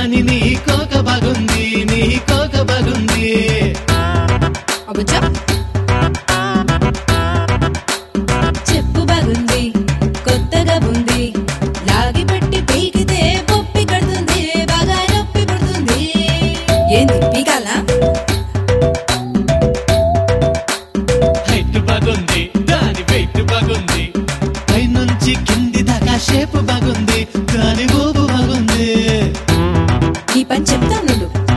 కానీ నీ కోక బాగుంది నీ కోక బాగుంది అబ్బచ్చా చెప్పు బాగుంది కొత్తగా ఉంది లాగి పెట్టి పీకితే పొప్పి కడుతుంది బాగా నొప్పి పుడుతుంది ఏంది పీకాలా హైట్ బాగుంది దాని వెయిట్ బాగుంది పైనుంచి కింది దాకా షేప్ బాగుంది దాని ఊపు బాగుంది ఈ పని చెప్తాను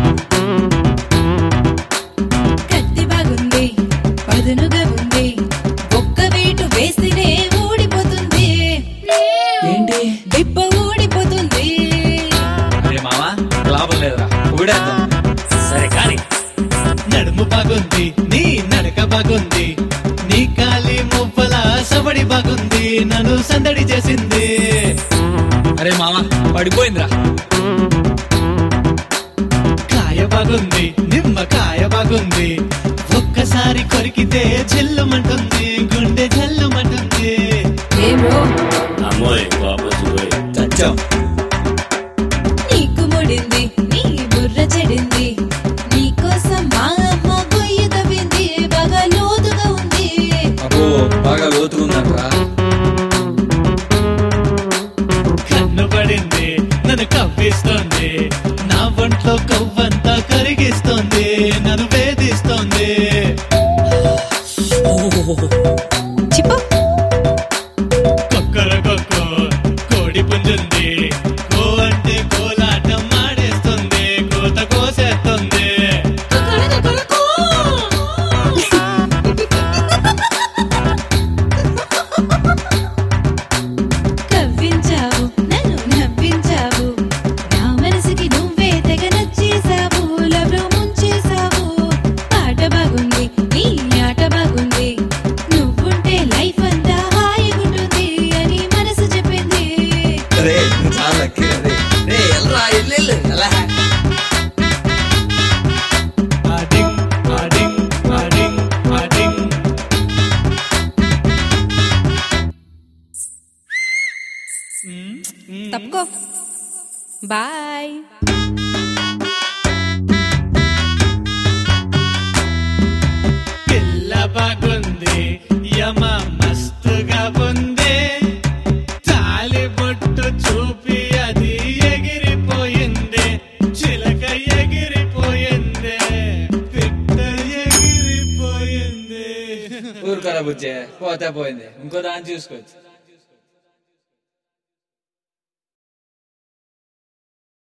కత్తి బాగుంది పదునుగా ఉంది ఒక్క వేటు వేస్తేనే ఊడిపోతుంది ఏంటి డిప్ప ఊడిపోతుంది అరే మావా లాభం లేదురా ఊడేద్దాం సరే కానీ నడుము బాగుంది నీ నడక బాగుంది నీ కాలి మువ్వల సవడి బాగుంది నన్ను సందడి చేసింది అరే మావా పడిపోయిందిరా కాయ బాగుంది నిమ్మకాయ బాగుంది ఒక్కసారి కొరికితే జల్లుమంటుంది గుండె జల్లుమంటుంది ఏమో అమ్మోయ్ వాపసు పోయి చచ్చాం నీకు ముడింది నీ బుర్ర చెడింది నీకోసం మా అమ్మ గొయ్యి తవ్వింది బాగా లోతుగా ఉంది అబ్బో బాగా లోతుకుందంట్రా కన్ను పడింది నన్ను కవ్విస్తోంది నా ఒంట్లో కొవ్వంతా కరిగిస్తోంది నన్ను వేధిస్తోంది చిప్పు కొక్కర కొక్కో కోడి పుంజుంది కో అంటే కోలాటం ఆడేస్తుంది కోత కోసేస్తుంది కవ్వించావు నన్ను నవ్వించావు నా మనసుకి నువ్వే తెగ నచ్చేసావు లవ్లో ముంచేసావు పాట బాగుంది నీ ఆట బాగుంది నువ్వుంటే లైఫ్ అంతా హాయిగుంటుంది అని మనసు చెప్పింది రే నువ్వు చాలా లక్కీ రే రే ఎల్రా ఎల్లెల్లు ఎలా ఆడింగ్ ఆడింగ్ ఆడింగ్ ఆడింగ్ తప్పుకో బాయ్ పిల్ల బాగుంది యమ మస్తుగా ఉంది తాలి బొట్టు చూపి అది ఎగిరిపోయింది చిలక ఎగిరిపోయింది పిట్ట ఎగిరిపోయింది ఊరుకోరా బుజ్జే పోతే పోయింది ఇంకో దాన్ని చూసుకోవచ్చు